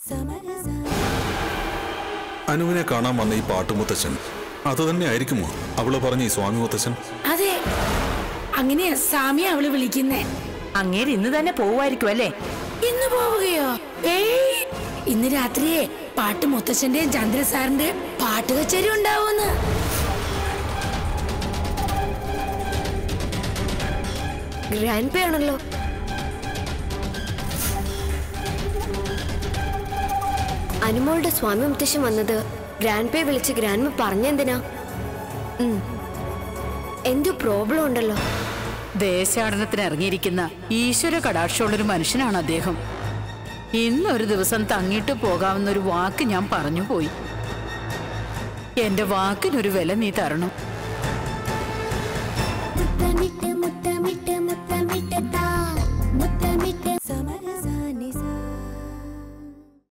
അനുവിനെ കാണാൻ വന്ന ഈ പാട്ടുമുത്തച്ഛൻ അത് തന്നെ ആയിരിക്കുമോ അവള് പറഞ്ഞ ഈ സ്വാമി മുത്തച്ഛൻ അതെ അങ്ങനെയാ സാമി അവള് വിളിക്കുന്നേ അങ്ങേര് ഇന്ന് തന്നെ പോവായിരിക്കും അല്ലേ ഇന്ന് പോവുകയോ ഏയ് ഇന്ന് രാത്രിയെ പാട്ട് മുത്തച്ഛന്റെയും ചന്ദ്ര സാറിന്റെ പാട്ട് കച്ചേരി ഉണ്ടാവുമെന്ന് ഗ്രാൻഡ് പേ ആണല്ലോ അനുമോളുടെ സ്വാമി മുത്തശ്ശൻ വന്നത് ഗ്രാൻഡ് പേ വിളിച്ച് ഗ്രാൻഡ് പറഞ്ഞെന്തിനാ ഉം. എന്തോ പ്രോബ്ലം ഉണ്ടല്ലോ ദേശാടനത്തിന് ഇറങ്ങിയിരിക്കുന്ന ഈശ്വര കടാക്ഷമുള്ളൊരു മനുഷ്യനാണ് അദ്ദേഹം ഇന്നൊരു ദിവസം തങ്ങിയിട്ട് പോകാമെന്നൊരു വാക്ക് ഞാൻ പറഞ്ഞു പോയി എന്റെ വാക്കിനൊരു വില നീ തരണം തനിക്ക്